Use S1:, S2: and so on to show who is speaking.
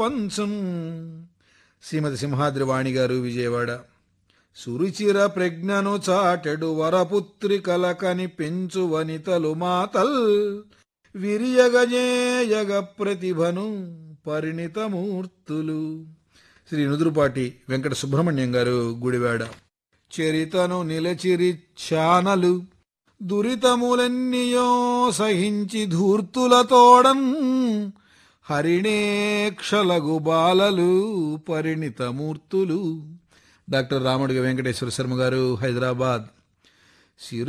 S1: పంచం శ్రీమతి సింహాద్రి వాణి గారు విజయవాడ సురుచిర ప్రజ్ఞను చాటెడు వరపుత్రికల కని పెంచు వనితలు మాతల్ విరియగజేయగ ప్రతిభను పరిణితమూర్తులు శ్రీ నుదురుపాటి వెంకట సుబ్రహ్మణ్యం గారు గుడివాడ చరితను నిలచిరి ఛానలు దురితములెన్నియో సహించి ధూర్తులతోడన్ హరిణేక్షలగు బాలలు పరిణితమూర్తులు డాక్టర్ రామడుగ వెంకటేశ్వర శర్మ గారు హైదరాబాద్ సిరు